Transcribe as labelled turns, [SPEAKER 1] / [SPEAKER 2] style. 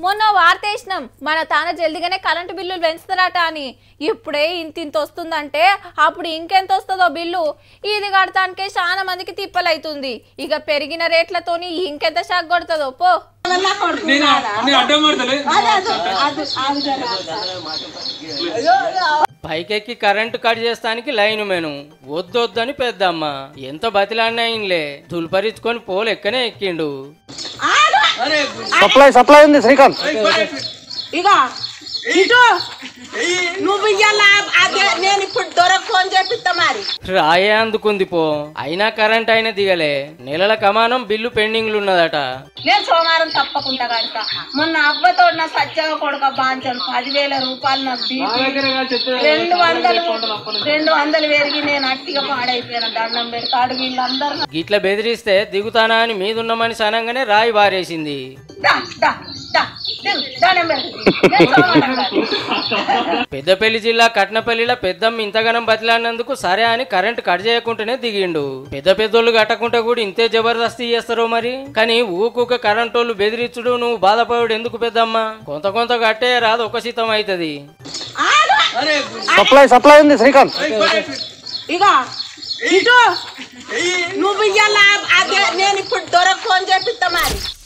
[SPEAKER 1] మొన్న వార్త వేసినాం మన తాన జల్దిగానే కరెంటు బిల్లులు పెంచుతారట అని ఇప్పుడే ఇంత ఇంత వస్తుందంటే అప్పుడు ఇంకెంత వస్తుందో బిల్లు ఇది కడతానికే చాలా మందికి తిప్పలైతుంది ఇక పెరిగిన రేట్లతోని ఇంకెంత షాక్ కొడుతుందో పో
[SPEAKER 2] నేను నేను అడ్డం పడతలే
[SPEAKER 3] పైకెక్కి కరెంటు కట్ చేస్తానికి లైన్ మెను వద్దొద్దని పెద్దమ్మ ఎంత బతిలాడినా ఇన్లే దుల్పరించుకొని పోలు ఎక్కనే ఎక్కిండు
[SPEAKER 4] సప్లై సప్లై ఉంది శ్రీకాంత్
[SPEAKER 5] ఇక ఇటు నువ్వు ఇయ్యాల అదే నేను ఇప్పుడు దొరకకు అని చెప్పిస్తా మరి
[SPEAKER 3] రాయే అందుకుంది పో అయినా కరెంట్ అయినా దిగలే నెలల కమానం బిల్లు పెండింగ్లు ఉన్నదట
[SPEAKER 5] నేను సోమవారం తప్పకుండా కడతా మొన్న అవ్వతో నా సత్యంగా కొడుక బాంచాను పదివేల రూపాయలు నాకు బీపీ రెండు వందలు రెండు వందలు పెరిగి నేను అట్టిగా పాడైపోయాను దండం పెడతాడు వీళ్ళందరూ
[SPEAKER 3] గిట్ల బెదిరిస్తే దిగుతానా అని మీదున్న మనిషి అనగానే రాయి బారేసింది
[SPEAKER 5] దా, దా, దా, దిగు, దండం పెడతా. నేను సోమవారం కడతా.
[SPEAKER 3] పెద్దపల్లి జిల్లా కట్నపల్లిలో పెద్దమ్మ ఇంతగానం బతిలాడినందుకు సరే అని కరెంట్ కట్ చేయకుండానే దిగిండు పెద్ద పెద్దోళ్ళు కట్టకుంటే కూడా ఇంతే జబర్దస్తి చేస్తారో మరి కానీ ఊకూక కరెంటోళ్ళు బెదిరించుడు నువ్వు బాధపడు ఎందుకు పెద్దమ్మ కొంత కొంత కట్టే రాదు ఒక శీతం అవుతుంది
[SPEAKER 5] ఆగు.
[SPEAKER 4] సప్లై సప్లై ఉంది శ్రీకాంత్
[SPEAKER 5] ఇక ఇటు నువ్వు ఇయ్యాల అదే నేను ఇప్పుడు దొరకకు అని చెప్పిస్తా మరి